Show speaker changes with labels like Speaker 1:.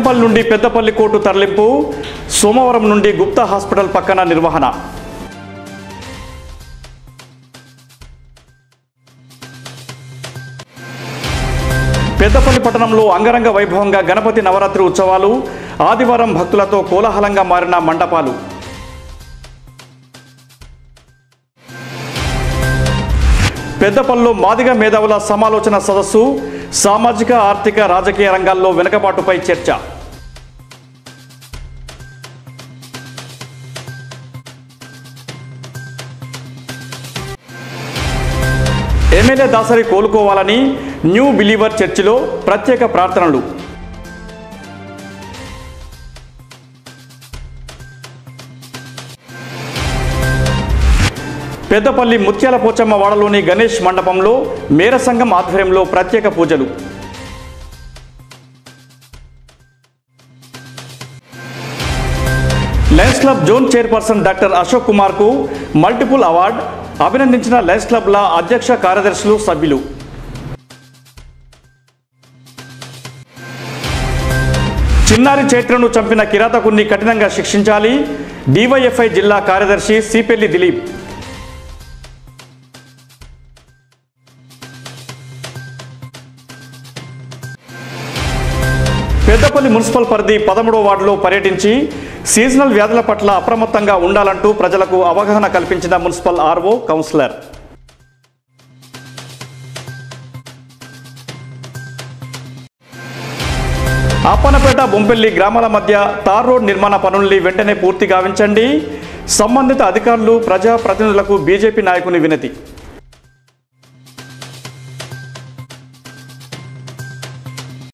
Speaker 1: బెల్లంపల్లి నుండి పెద్దపల్లి కోర్టు తరలింపు సోమవారం నుండి గుప్తా హాస్పిటల్ పక్కన నిర్వహణ పెద్దపల్లి పట్టణంలో అంగరంగ వైభవంగా గణపతి నవరాత్రి ఉత్సవాలు ఆదివారం భక్తులతో కోలాహలంగా మారిన మండపాలు పెద్దపల్లిలో మాదిగ మేధావుల సమాలోచన సదస్సు సామాజిక ఆర్థిక రాజకీయ రంగాల్లో వెనుకబాటుపై చర్చ ఎమ్మెల్యే దాసరి కోలుకోవాలని న్యూ బిలీవర్ చర్చిలో ప్రత్యేక ప్రార్థనలు పెద్దపల్లి ముత్యాల పోచమ్మ వాడలోని గణేష్ మండపంలో మేర సంఘం ఆధ్వర్యంలో ప్రత్యేక పూజలు lions club zone chairperson doctor Ashok Kumar కు మల్టిపుల్ అవార్డ్ అభినందించిన లయన్స్ క్లబ్ల అధ్యక్ష కార్యదర్శులు సభ్యులు చిన్నారి చైత్రను చంపిన కిరాతకుణ్ణి కఠినంగా శిక్షించాలి డివైఎఫ్ఐ జిల్లా కార్యదర్శి సిపెల్లి దిలీప్ పెద్దపల్లి మున్సిపల్ పరిధి పదమూడవ వార్డులో పర్యటించి సీజనల్ వ్యాధుల పట్ల అప్రమత్తంగా ఉండాలంటూ ప్రజలకు అవగాహన కల్పించిన municipal RO councillor Apanapeta Bompelli గ్రామాల మధ్య తార్ రోడ్ నిర్మాణ పనుల్ని వెంటనే పూర్తి గావించండి సంబంధిత అధికారులు ప్రజాప్రతినిధులకు బీజేపీ నాయకుని వినతి